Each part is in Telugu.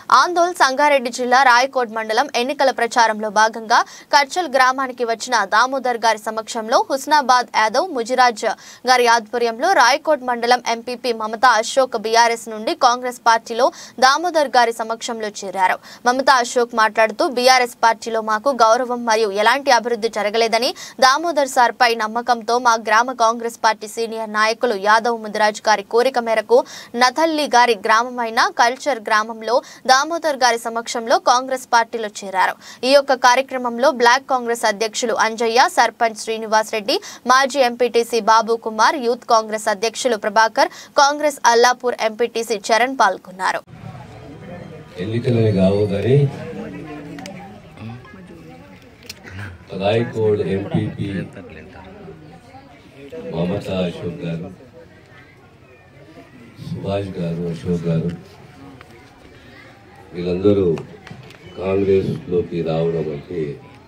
ఆందోళ్ సంగారెడ్డి జిల్లా రాయకోట్ మండలం ఎన్నికల ప్రచారంలో భాగంగా కర్చల్ గ్రామానికి వచ్చిన దామోదర్ గారి సమక్షంలో హుస్నాబాద్ యాదవ్ ముజిరాజ్ గారి ఆధ్వర్యంలో రాయకోట్ మండలం ఎంపీపీ మమతా అశోక్ బీఆర్ఎస్ నుండి కాంగ్రెస్ పార్టీలో దామోదర్ గారి సమక్షంలో చేరారు మమతా అశోక్ మాట్లాడుతూ బీఆర్ఎస్ పార్టీలో మాకు గౌరవం మరియు ఎలాంటి అభివృద్ధి జరగలేదని దామోదర్ సార్ పై నమ్మకంతో మా గ్రామ కాంగ్రెస్ పార్టీ సీనియర్ నాయకులు యాదవ్ ముదిరాజ్ గారి కోరిక మేరకు నథల్లి గారి గ్రామమైన కల్చర్ గ్రామంలో దామోదర్ గారి సమక్షంలో కాంగ్రెస్ పార్టీలో చేరారు ఈ యొక్క కార్యక్రమంలో బ్లాక్ కాంగ్రెస్ అధ్యక్షులు అంజయ్య సర్పంచ్ శ్రీనివాస్ రెడ్డి మాజీ ఎంపీటీసీ బాబు కుమార్ యూత్ కాంగ్రెస్ అధ్యక్షులు ప్రభాకర్ కాంగ్రెస్ అల్లాపూర్ ఎంపీటీసీ చరణ్ పాల్గొన్నారు ఎన్నికలని కావు కానీ రాయకోడ్ ఎంపీపీ మమతా అశోక్ గారు సుభాష్ గారు అశోక్ గారు వీళ్ళందరూ కాంగ్రెస్లోకి రావడం అంటే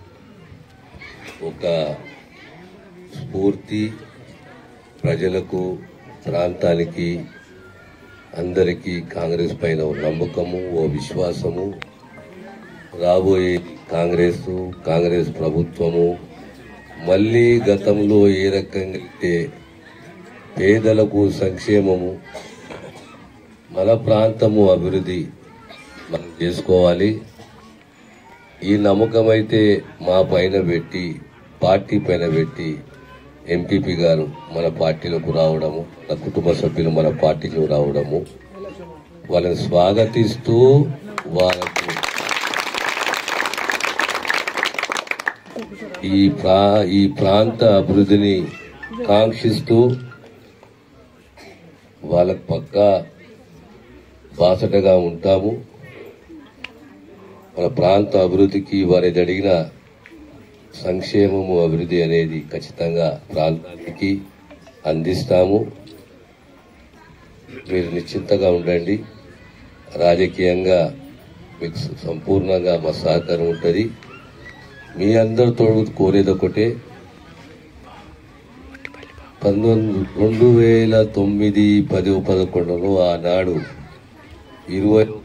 ఒక స్ఫూర్తి ప్రజలకు ప్రాంతానికి అందరికీ కాంగ్రెస్ పైన ఓ నమ్మకము ఓ విశ్వాసము రాబోయే కాంగ్రెస్ కాంగ్రెస్ ప్రభుత్వము మళ్ళీ గతంలో ఏ రకంగా అయితే పేదలకు సంక్షేమము మన ప్రాంతము అభివృద్ధి మనం చేసుకోవాలి ఈ నమ్మకం అయితే మా పైన పెట్టి పార్టీ పైన పెట్టి ఎంపీపీ గారు మన పార్టీలోకి రావడము మన కుటుంబ సభ్యులు మన పార్టీలో రావడము వాళ్ళని స్వాగతిస్తూ వాళ్ళకు ఈ ప్రా ఈ ప్రాంత అభివృద్ధిని కాంక్షిస్తూ వాళ్ళకు పక్కా బాసటగా ఉంటాము మన ప్రాంత అభివృద్ధికి వారి జరిగిన సంక్షేమము అభివృద్ధి అనేది ఖచ్చితంగా ప్రాంతానికి అందిస్తాము మీరు నిశ్చింతగా ఉండండి రాజకీయంగా మీకు సంపూర్ణంగా మా సహకారం ఉంటుంది మీ అందరితో కోరేది ఒకటే పంతొమ్మిది రెండు వేల తొమ్మిది పది పదకొండులో ఆనాడు ఇరవై